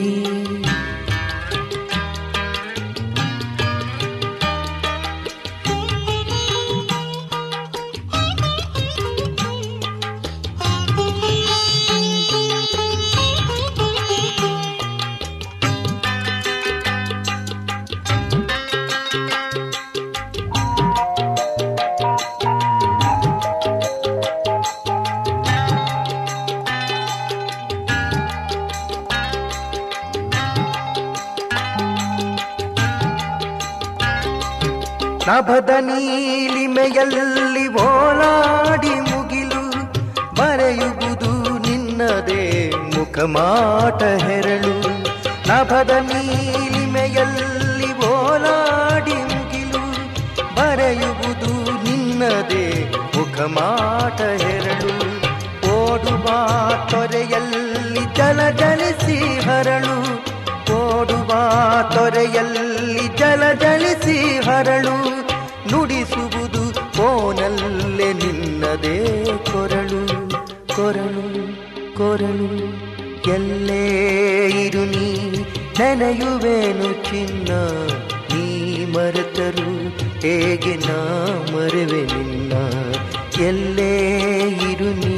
ನಭದ ನೀಲಿಮೆಯಲ್ಲಿ ಓಲಾಡಿ ಮುಗಿಲು ಬರೆಯುವುದು ನಿನ್ನದೇ ಮುಖಮಾಟ ಹೆರಳು ನಭದ ನೀಲಿಮೆಯಲ್ಲಿ ಓಲಾಡಿ ಮುಗಿಲು ಬರೆಯುವುದು ನಿನ್ನದೇ ಮುಖಮಾಟ ಹೆರಳು ಓಡುವ ತೊರೆಯಲ್ಲಿ ಜಲ ಜಲಿಸಿ ಹರಳು ಓಡುವ ತೊರೆಯಲ್ಲಿ ಜಲ ಜಲಿಸಿ ಹರಳು ನುಡಿಸುವುದು ಕೋನಲ್ಲೇ ನಿನ್ನದೇ ಕೊರಳು ಕೊರಳು ಕೊರಳು ಎಲ್ಲೇ ಇರು ನೀ ನೆನೆಯುವೇನು ಚಿನ್ನ ನೀ ಮರೆತರು ಹೇಗೆ ನಾ ಮರೆವೆ ನಿನ್ನ ಎಲ್ಲೇ ಇರು ನೀ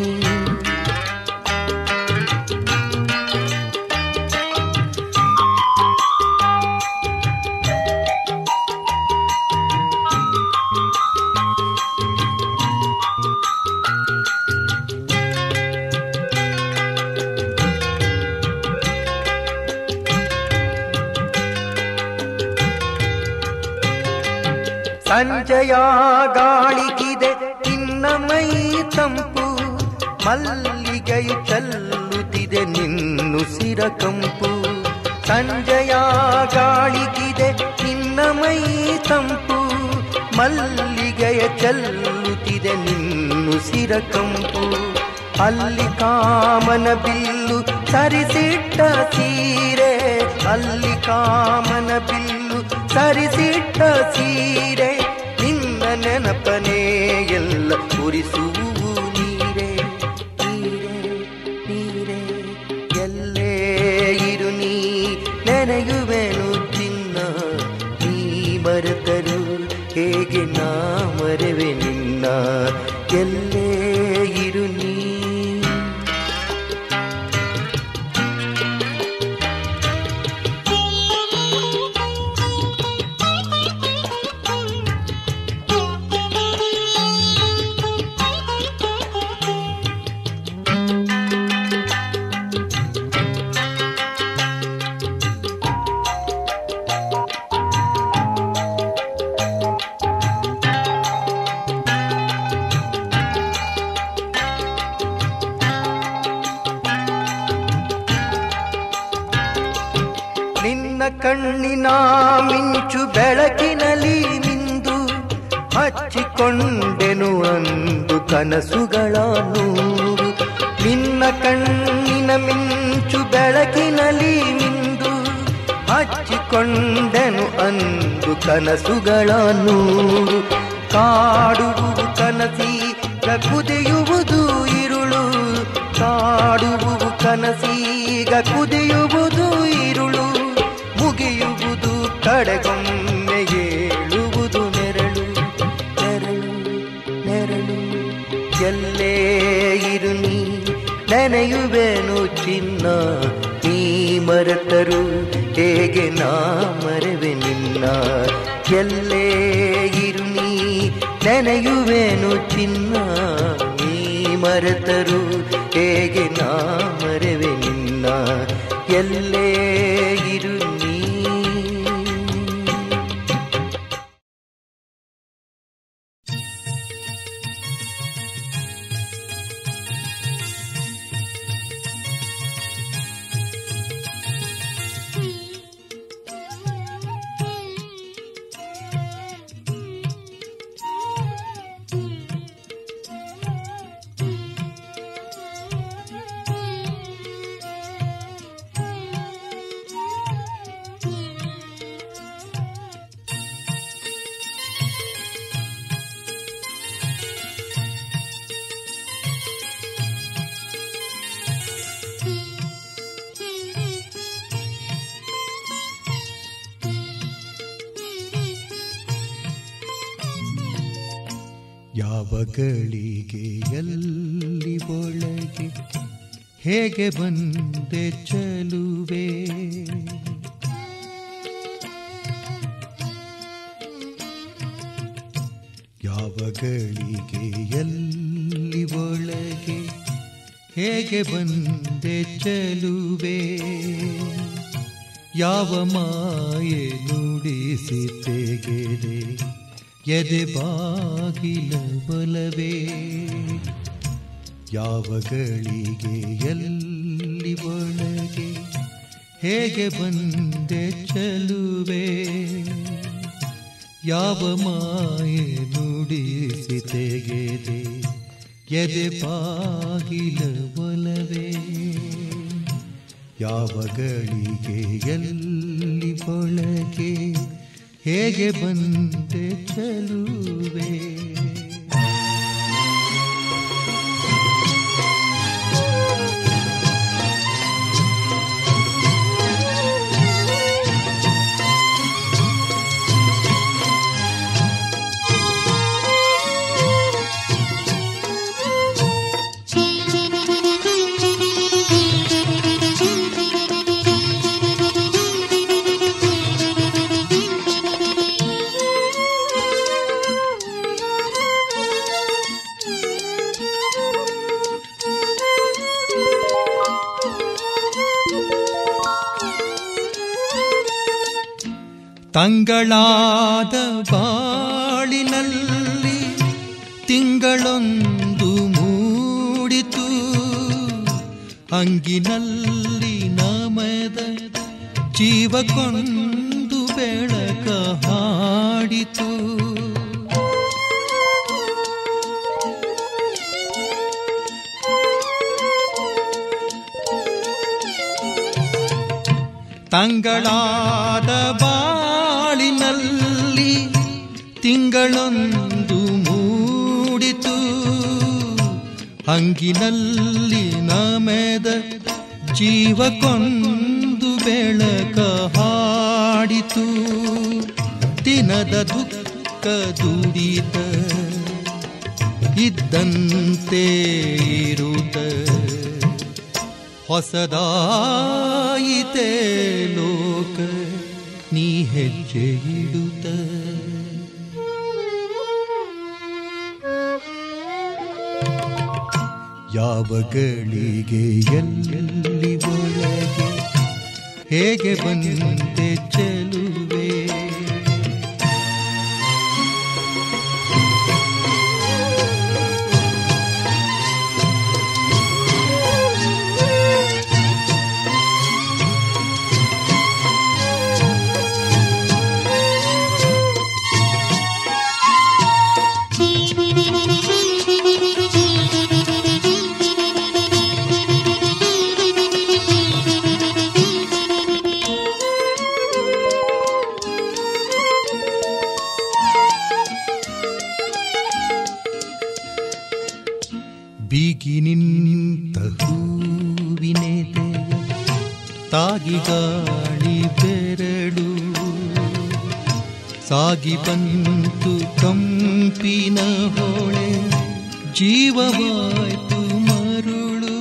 ಸಂಜಯ ಗಾಳಿಗಿದೆ ನಿನ್ನ ಮೈ ತಂಪು ಮಲ್ಲಿಗೆಯು ಚಲ್ಲುತ್ತಿದೆ ನಿನ್ನುಸಿರ ಕಂಪು ಸಂಜಯ ಗಾಳಿಗಿದೆ ನಿನ್ನ ಮೈ ತಂಪು ಮಲ್ಲಿಗೆಯ ಚಲ್ಲುತ್ತಿದೆ ನಿನ್ನುಸಿರ ಕಂಪು ಅಲ್ಲಿ ಕಾಮನ ಬಿಲ್ಲು ಸರಿಸಿಟ್ಟ ಸೀರೆ ಅಲ್ಲಿ ಕಾಮನ ಬಿಲ್ಲು ಸರಿಸಿಟ್ಟ ಸೀರೆ ನಿನ್ನ ನೆನಪನೇ ಎಲ್ಲ ಉರಿಸುವು ನೀರೆ ನಿನ್ನ ಎಲ್ಲೇ ಇರು ನೀ ನಿನ್ನ ಕಣ್ಣಿನ ಮಿಂಚು ಬೆಳಕಿನಲ್ಲಿ ನಿಂದು ಹಚ್ಚಿಕೊಂಡೆನು ಅಂದು ಕನಸುಗಳ ನೂರು ನಿನ್ನ ಕಣ್ಣಿನ ಮಿಂಚು ಬೆಳಕಿನಲ್ಲಿ ನಿಂದು ಹಚ್ಚಿಕೊಂಡೆನು ಅಂದು ಕನಸುಗಳ ನೂರು ಕಾಡುವುದು ಕನಸೀಗ ಕುದಿಯುವುದು ಇರುಳು ಕಾಡುವುದು ಕನಸೀಗ ಕುದಿಯುವುದು ಇರುಳು ಮುಗಿಯುವುದು ಕಡೆಗೊಮ್ಮೆ ಏಳುವುದು ನೆರಳು ನೆರಳು ನೆರಳು ಎಲ್ಲೇ ಇರು ನೀ ನೆನೆಯುವೆನು ಚಿನ್ನ ನೀ ಮರೆತರು ಹೇಗೆ ನಾ ಮರೆವೆ ನಿನ್ನ ಎಲ್ಲೇ ಇರು ನೀ ನೆನೆಯುವೆನು ಚಿನ್ನ ನೀ ಮರೆತರು ಹೇಗೆ ನಾ ಮರೆವೆ ನಿನ್ನ ಎಲ್ಲೇ ಇರು ನೀ ಯಾವ ಗಳಿಗೆ ಎಲ್ಲಿ ಒಳಗೆ ಹೇಗೆ ಬಂದೆ ಚಲುವೆ ಯಾವ ಗಳಿಗೆ ಎಲ್ಲಿ ಒಳಗೆ ಹೇಗೆ ಬಂದೆ ಚಲುವೆ ಯಾವ ಮಾಯೆ ನುಡಿಸಿ ತೆಗೆದೆ ಎದೆ ಬಾಗಿಲ ಬಲವೇ ಯಾವ ಗಳಿಗೆ ಎಲ್ಲಿ ಒಳಗೆ ಹೇಗೆ ಬಂದೆ ಚಲುವೆ ಯಾವ ಮಾಯೆ ನುಡಿಸಿ ತೆಗೆದೆ ಎದೆ ಬಾಗಿಲ ಒಲವೇ ಯಾವ ಗಳಿಗೆ ಎಲ್ಲಿ ಒಳಗೆ ಹೇಗೆ ಬಂದೆ ಚಲುವೆ ತಂಗಳಾದ ಬಾಳಿನಲ್ಲಿ ತಿಂಗಳೊಂದು ಮೂಡಿತು ಅಂಗಿನಲ್ಲಿ ನಮದ ಜೀವಕೊಂದು ಬೆಳಕ ಹಾಡಿತು ತಂಗಳಾದ ಬಾಳಿನಲ್ಲಿ ತಿಂಗಳೊಂದು ಮೂಡಿತು ಹಂಗಿನಲ್ಲಿ ನಮೆದ ಜೀವಕೊಂದು ಬೆಳಕ ಹಾಡಿತು ದಿನದ ದುಃಖ ದುಡಿತ ಇದ್ದಂತೆ ಇರುತ್ತ ಹೊಸದಾಯಿತೆ ಲೋಕ ನೀ ಹೆಜ್ಜೆ ಇಡುತ್ತ ಯಾವ ಗಳಿಗೆ ಎಲ್ಲಿ ಒಳಗೆ ಹೇಗೆ ಬಂದೆ ಚೆಲುವೆ ಬೀಗಿ ನಿಂತ ಹೂವಿನೆದೆಯ ತಾಗಿ ಗಾಳಿ ಬೆರಳು ಸಾಗಿ ಬಂತು ಕಂಪಿನ ಹೊಳೆ ಜೀವವಾಯ್ತು ಮರುಳು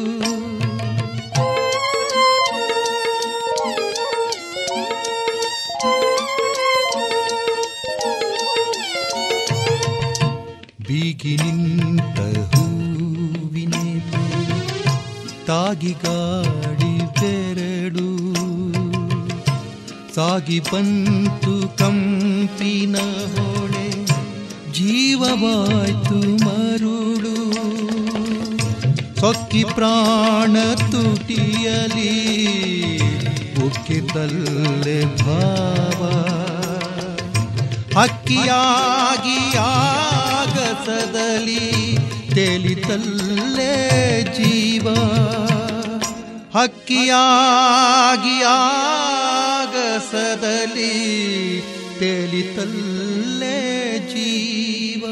ಬೀಗಿ ನಿಂತ ಹೂವಿನೆ ತಾಗಿ ಗಾಡಿ ಬೆರಡು ಸಾಗಿ ಬಂತು ಕಂಪಿನ ಹೊಳೆ ಜೀವವಾಯ್ತು ಮರುಳು ಸೊಕ್ಕಿ ಪ್ರಾಣ ತುಟಿಯಲಿ ಉಕ್ಕಿದಲ್ಲೇ ಭಾವ ಹಕ್ಕಿಯಾಗಿ ಆಗಸದಲ್ಲಿ ತೆಲಿತಲ್ಲೇ ಜೀವ ಹಕ್ಕಿಯಾಗಿ ಆಗಸದಲ್ಲಿ ತೆಲಿತಲ್ಲೇ ಜೀವ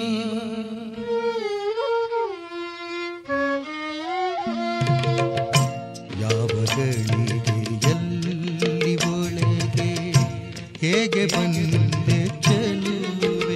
ಯಾವ ಗಳಿಗೆ ಎಲ್ಲಿ ಒಳಗೆ ಹೇಗೆ ಬಂದೆ ಚೆಲುವೆ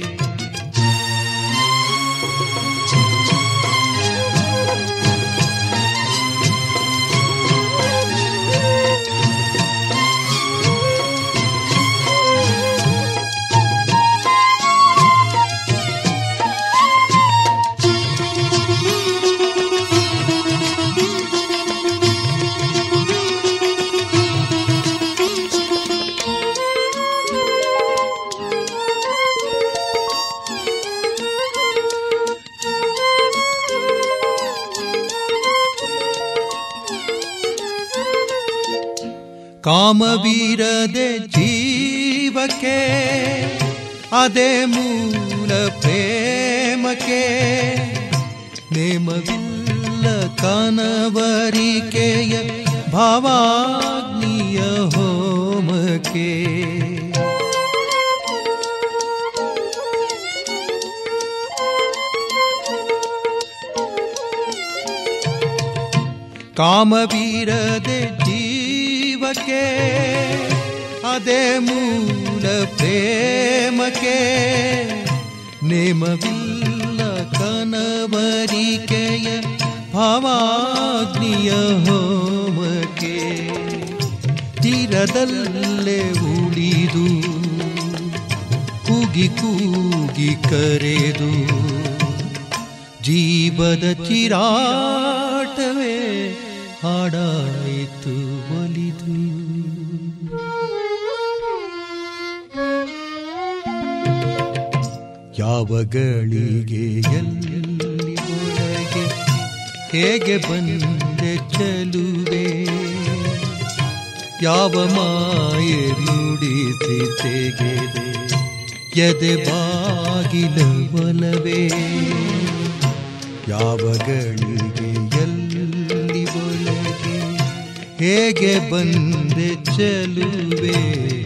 ಕಾಮವೀರದೆ ಜೀವಕ್ಕೆ ಅದೇ ಮೂಲ ಪ್ರೇಮಕ್ಕೆ ನೇಮವಿಲ್ಲ ಕನವರಿಕೆಯ ಭಾವಾಗ್ನಿಯ ಹೋಮಕ್ಕೆ ಕಾಮವೀರದೆ ಜೀವಕ್ಕೆ ಅದೇ ಮೂಲ ಪ್ರೇಮಕ್ಕೆ ನೇಮವಿಲ್ಲ ಕನವರಿಕೆಯ ಭಾವಾಗ್ನಿಯ ಹೋಮಕ್ಕೆ ತೀರದಲ್ಲೇ ಉಳಿದು ಕೂಗಿ ಕೂಗಿ ಕರೆದು ಜೀವದ ಚಿರಾಟವೇ ಹಾಡಾಯಿತು ಒಲಿದು ಯಾವ ಗಳಿಗೆ ಎಲ್ಲಿ ಒಳಗೆ ಹೇಗೆ ಬಂದೆ ಚೆಲುವೆ ಯಾವ ಮಾಯೆ ನುಡಿಸಿ ತೆಗೆದೆ ಎದೆ ಬಾಗಿಲ ಒಲವೇ ಯಾವ ಗಳಿಗೆ ಎಲ್ಲಿ ಒಳಗೆ ಹೇಗೆ ಬಂದೆ ಚೆಲುವೆ